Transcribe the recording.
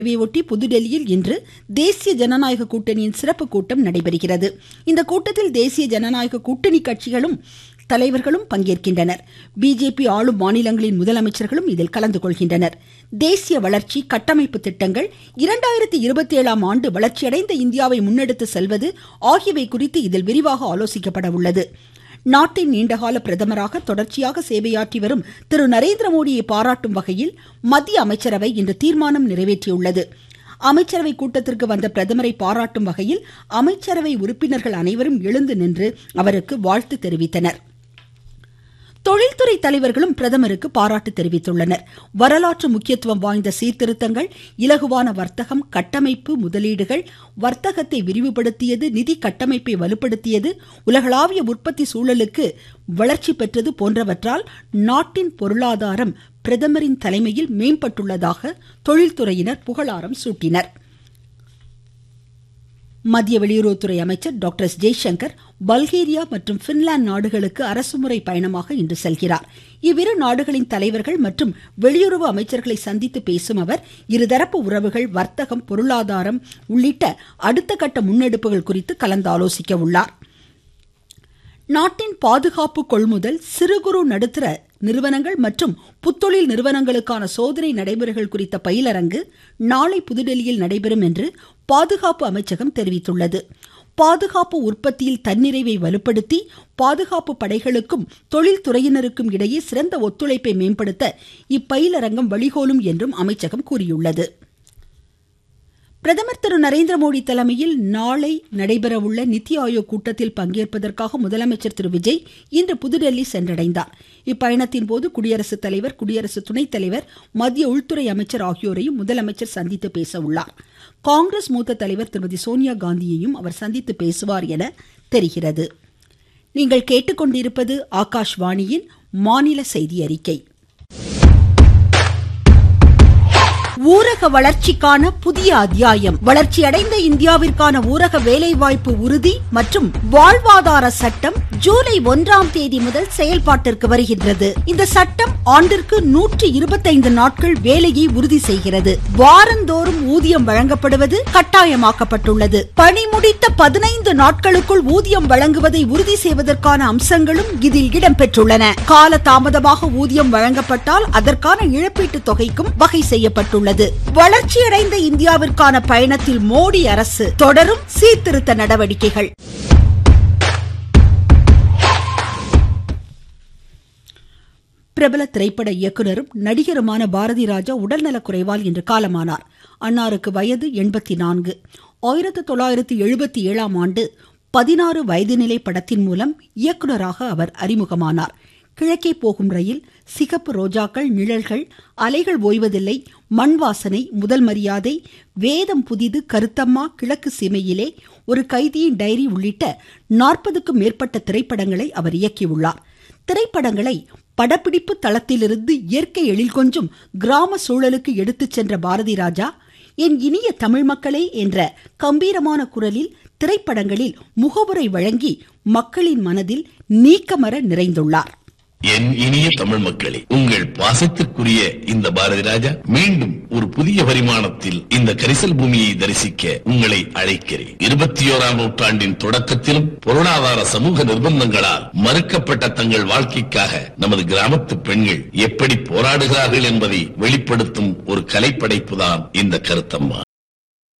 இதையொட்டி புதுடெல்லியில் இன்று தேசிய ஜனநாயக கூட்டணியின் சிறப்பு கூட்டம் நடைபெறுகிறது இந்த கூட்டத்தில் தேசிய ஜனநாயக கூட்டணி கட்சிகளும் தலைவர்களும் பங்கேற்கின்றனர் பிஜேபி ஆளும் மாநிலங்களின் முதலமைச்சர்களும் இதில் கலந்து கொள்கின்றனர் தேசிய வளர்ச்சி கட்டமைப்பு திட்டங்கள் இரண்டாயிரத்தி இருபத்தி ஏழாம் ஆண்டு வளர்ச்சியடைந்த இந்தியாவை முன்னெடுத்து செல்வது ஆகியவை குறித்து இதில் விரிவாக ஆலோசிக்கப்பட உள்ளது நாட்டின் நீண்டகால பிரதமராக தொடர்ச்சியாக சேவையாற்றி வரும் திரு நரேந்திர மோடியை பாராட்டும் வகையில் மத்திய அமைச்சரவை இன்று தீர்மானம் நிறைவேற்றியுள்ளது அமைச்சரவை கூட்டத்திற்கு வந்த பிரதமரை பாராட்டும் வகையில் அமைச்சரவை உறுப்பினர்கள் அனைவரும் எழுந்து நின்று அவருக்கு வாழ்த்து தெரிவித்தனர் தொழில்துறை தலைவர்களும் பிரதமருக்கு பாராட்டு தெரிவித்துள்ளனர் வரலாற்று முக்கியத்துவம் வாய்ந்த சீர்திருத்தங்கள் இலகுவான வர்த்தகம் கட்டமைப்பு முதலீடுகள் வர்த்தகத்தை விரிவுபடுத்தியது நிதி கட்டமைப்பை வலுப்படுத்தியது உலகளாவிய உற்பத்தி சூழலுக்கு வளர்ச்சி பெற்றது போன்றவற்றால் நாட்டின் பொருளாதாரம் பிரதமரின் தலைமையில் மேம்பட்டுள்ளதாக தொழில்துறையினர் புகழாரம் சூட்டினர் மத்திய வெளியுறவுத்துறை அமைச்சர் டாக்டர் எஸ் ஜெய்சங்கர் பல்கேரியா மற்றும் பின்லாந்து நாடுகளுக்கு அரசுமுறை பயணமாக இன்று செல்கிறார் இவ்விரு நாடுகளின் தலைவர்கள் மற்றும் வெளியுறவு அமைச்சர்களை சந்தித்து பேசும் அவர் இருதரப்பு உறவுகள் வர்த்தகம் பொருளாதாரம் உள்ளிட்ட அடுத்த கட்ட முன்னெடுப்புகள் குறித்து கலந்து ஆலோசிக்க உள்ளார் நாட்டின் பாதுகாப்பு கொள்முதல் சிறு குறு நடுத்தர நிறுவனங்கள் மற்றும் புத்தொழில் நிறுவனங்களுக்கான சோதனை நடைமுறைகள் குறித்த பயிலரங்கு நாளை புதுடெல்லியில் நடைபெறும் என்று பாதுகாப்பு அமைச்சகம் தெரிவித்துள்ளது பாதுகாப்பு உற்பத்தியில் தன்னிறைவை வலுப்படுத்தி பாதுகாப்பு படைகளுக்கும் தொழில்துறையினருக்கும் இடையே சிறந்த ஒத்துழைப்பை மேம்படுத்த இப்பயிலரங்கம் வழிகோலும் என்றும் அமைச்சகம் கூறியுள்ளது பிரதமர் திரு நரேந்திர மோடி தலைமையில் நாளை நடைபெறவுள்ள நித்தி ஆயோக் கூட்டத்தில் பங்கேற்பதற்காக முதலமைச்சர் திரு விஜய் இன்று புதுடெல்லி சென்றடைந்தார் இப்பயணத்தின் போது குடியரசுத் தலைவர் குடியரசு துணைத் தலைவர் மத்திய உள்துறை அமைச்சர் ஆகியோரையும் முதலமைச்சர் சந்தித்து பேச உள்ளார் காங்கிரஸ் மூத்த தலைவர் திருமதி சோனியா காந்தியையும் அவர் சந்தித்து பேசுவார் என தெரிகிறது நீங்கள் கேட்டுக்கொண்டிருப்பது ஆகாஷ்வாணியின் மாநில செய்தி அறிக்கை ஊரக வளர்ச்சிக்கான புதிய அத்தியாயம் வளர்ச்சியடைந்த இந்தியாவிற்கான ஊரக வேலைவாய்ப்பு உறுதி மற்றும் வாழ்வாதார சட்டம் ஜூலை ஒன்றாம் தேதி முதல் செயல்பாட்டிற்கு வருகின்றது இந்த சட்டம் ஆண்டிற்கு நூற்றி இருபத்தைந்து நாட்கள் வேலையை உறுதி செய்கிறது வாரந்தோறும் ஊதியம் வழங்கப்படுவது கட்டாயமாக்கப்பட்டுள்ளது பணி முடித்த பதினைந்து நாட்களுக்குள் ஊதியம் வழங்குவதை உறுதி செய்வதற்கான அம்சங்களும் இதில் இடம்பெற்றுள்ளன கால தாமதமாக ஊதியம் வழங்கப்பட்டால் அதற்கான இழப்பீட்டு தொகைக்கும் வகை செய்யப்பட்டுள்ளது உள்ளது வளர்ச்சியடைந்த இந்தியாவிற்கான பயணத்தில் மோடி அரசு தொடரும் சீர்திருத்த நடவடிக்கைகள் பிரபல திரைப்பட இயக்குனரும் நடிகருமான பாரதி ராஜா உடல்நலக் குறைவால் இன்று காலமானார் அன்னாருக்கு வயது எண்பத்தி நான்கு ஆயிரத்தி தொள்ளாயிரத்தி எழுபத்தி ஏழாம் ஆண்டு பதினாறு வயதுநிலை படத்தின் மூலம் இயக்குனராக அவர் அறிமுகமானார் கிழக்கே போகும் ரயில் சிகப்பு ரோஜாக்கள் நிழல்கள் அலைகள் ஓய்வதில்லை மண் வாசனை முதல் மரியாதை வேதம் புதிது கருத்தம்மா கிழக்கு சீமையிலே ஒரு கைதியின் டைரி உள்ளிட்ட நாற்பதுக்கும் மேற்பட்ட திரைப்படங்களை அவர் இயக்கியுள்ளார் திரைப்படங்களை படப்பிடிப்பு தளத்திலிருந்து இயற்கை எழில் கொஞ்சும் கிராம சூழலுக்கு எடுத்துச் சென்ற பாரதி ராஜா என் இனிய தமிழ் மக்களே என்ற கம்பீரமான குரலில் திரைப்படங்களில் முகவுரை வழங்கி மக்களின் மனதில் நீக்கமர நிறைந்துள்ளார் என் இனிய தமிழ் மக்களே உங்கள் பாசத்திற்குரிய இந்த பாரதி ராஜா மீண்டும் ஒரு புதிய பரிமாணத்தில் இந்த கரிசல் பூமியை தரிசிக்க உங்களை அழைக்கிறேன் இருபத்தி ஓராம் நூற்றாண்டின் தொடக்கத்திலும் பொருளாதார சமூக நிர்பந்தங்களால் மறுக்கப்பட்ட தங்கள் வாழ்க்கைக்காக நமது கிராமத்து பெண்கள் எப்படி போராடுகிறார்கள் என்பதை வெளிப்படுத்தும் ஒரு கலைப்படைப்புதான் இந்த கருத்தம்மா